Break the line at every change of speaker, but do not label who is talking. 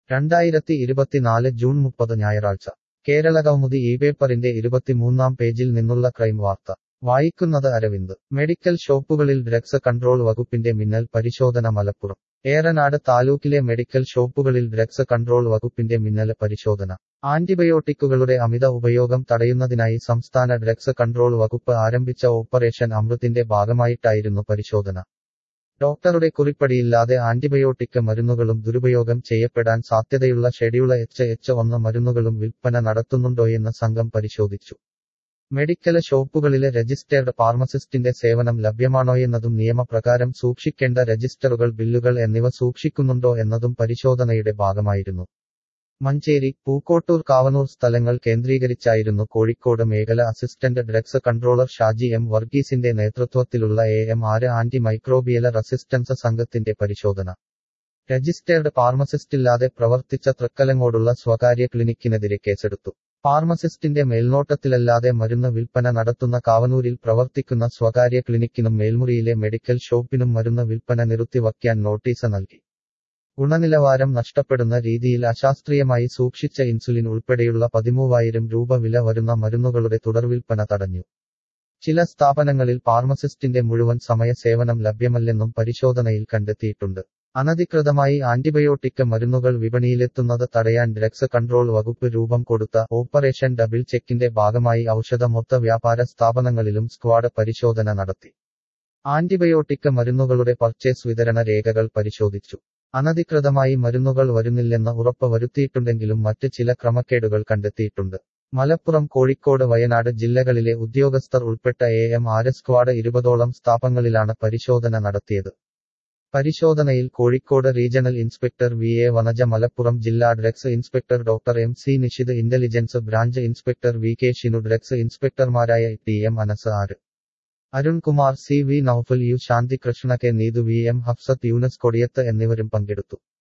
രണ്ടായിരത്തി ഇരുപത്തിനാല് ജൂൺ മുപ്പത് ഞായറാഴ്ച കേരളകൗമുദി ഈ പേപ്പറിന്റെ ഇരുപത്തിമൂന്നാം പേജിൽ നിന്നുള്ള ക്രൈം വാർത്ത വായിക്കുന്നത് അരവിന്ദ് മെഡിക്കൽ ഷോപ്പുകളിൽ ഡ്രഗ്സ് കൺട്രോൾ വകുപ്പിന്റെ മിന്നൽ പരിശോധന മലപ്പുറം ഏറനാട് താലൂക്കിലെ മെഡിക്കൽ ഷോപ്പുകളിൽ ഡ്രഗ്സ് കൺട്രോൾ വകുപ്പിന്റെ മിന്നൽ പരിശോധന ആന്റിബയോട്ടിക്കുകളുടെ അമിത ഉപയോഗം തടയുന്നതിനായി സംസ്ഥാന ഡ്രഗ്സ് കൺട്രോൾ വകുപ്പ് ആരംഭിച്ച ഓപ്പറേഷൻ അമൃതിന്റെ ഭാഗമായിട്ടായിരുന്നു പരിശോധന ഡോക്ടറുടെ കുറിപ്പടിയില്ലാതെ ആന്റിബയോട്ടിക് മരുന്നുകളും ദുരുപയോഗം ചെയ്യപ്പെടാൻ സാധ്യതയുള്ള ഷെഡ്യൂള് എച്ച് എച്ച് ഒന്ന് മരുന്നുകളും വിൽപ്പന നടത്തുന്നുണ്ടോയെന്ന് സംഘം പരിശോധിച്ചു മെഡിക്കൽ ഷോപ്പുകളിലെ രജിസ്റ്റേർഡ് ഫാർമസിസ്റ്റിന്റെ സേവനം ലഭ്യമാണോയെന്നതും നിയമപ്രകാരം സൂക്ഷിക്കേണ്ട രജിസ്റ്ററുകൾ ബില്ലുകൾ എന്നിവ സൂക്ഷിക്കുന്നുണ്ടോ എന്നതും പരിശോധനയുടെ ഭാഗമായിരുന്നു മഞ്ചേരി പൂക്കോട്ടൂർ കാവനൂർ സ്ഥലങ്ങൾ കേന്ദ്രീകരിച്ചായിരുന്നു കോഴിക്കോട് മേഖല assistant drugs controller Shaji M വർഗീസിന്റെ നേതൃത്വത്തിലുള്ള A M R anti microbial resistance സംഘത്തിന്റെ പരിശോധന രജിസ്റ്റേർഡ് ഫാർമസിസ്റ്റില്ലാതെ പ്രവർത്തിച്ച തൃക്കലങ്ങോടുള്ള സ്വകാര്യ ക്ലിനിക്കിനെതിരെ കേസെടുത്തു ഫാർമസിസ്റ്റിന്റെ മേൽനോട്ടത്തിലല്ലാതെ മരുന്ന് വിൽപ്പന നടത്തുന്ന കാവനൂരിൽ പ്രവർത്തിക്കുന്ന സ്വകാര്യ ക്ലിനിക്കിനും മേൽമുറിയിലെ മെഡിക്കൽ ഷോപ്പിനും മരുന്ന് വിൽപ്പന നിർത്തിവയ്ക്കാൻ നോട്ടീസ് നൽകി ഗുണനിലവാരം നഷ്ടപ്പെടുന്ന രീതിയിൽ അശാസ്ത്രീയമായി സൂക്ഷിച്ച ഇൻസുലിൻ ഉൾപ്പെടെയുള്ള പതിമൂവായിരം രൂപ വില വരുന്ന മരുന്നുകളുടെ തുടർവിൽപ്പന തടഞ്ഞു ചില സ്ഥാപനങ്ങളിൽ ഫാർമസിസ്റ്റിന്റെ മുഴുവൻ സമയ സേവനം ലഭ്യമല്ലെന്നും പരിശോധനയിൽ കണ്ടെത്തിയിട്ടുണ്ട് അനധികൃതമായി ആന്റിബയോട്ടിക് മരുന്നുകൾ വിപണിയിലെത്തുന്നത് തടയാൻ ഡ്രഗ്സ് കൺട്രോൾ വകുപ്പ് രൂപം കൊടുത്ത ഓപ്പറേഷൻ ഡബിൾ ചെക്കിന്റെ ഭാഗമായി ഔഷധ മൊത്ത വ്യാപാര സ്ഥാപനങ്ങളിലും സ്ക്വാഡ് പരിശോധന നടത്തി ആന്റിബയോട്ടിക് മരുന്നുകളുടെ പർച്ചേസ് വിതരണ രേഖകൾ പരിശോധിച്ചു അനധികൃതമായി മരുന്നുകൾ വരുന്നില്ലെന്ന് ഉറപ്പ് വരുത്തിയിട്ടുണ്ടെങ്കിലും മറ്റ് ചില ക്രമക്കേടുകൾ കണ്ടെത്തിയിട്ടുണ്ട് മലപ്പുറം കോഴിക്കോട് വയനാട് ജില്ലകളിലെ ഉദ്യോഗസ്ഥർ ഉൾപ്പെട്ട എ എം ആര് സ്ക്വാഡ് ഇരുപതോളം സ്ഥാപനങ്ങളിലാണ് പരിശോധന നടത്തിയത് പരിശോധനയിൽ Kozhikode regional inspector V A Vanaja Malappuram ജില്ലാ drugs inspector doctor M C Nishith intelligence branch inspector V K Shinu drugs ഇൻസ്പെക്ടർമാരായ T M Anas R Arunkumar C V Noufal U Shanthi Krishna K Neethu V M Hafsath Younus Kodiyath എന്നിവരും പങ്കെടുത്തു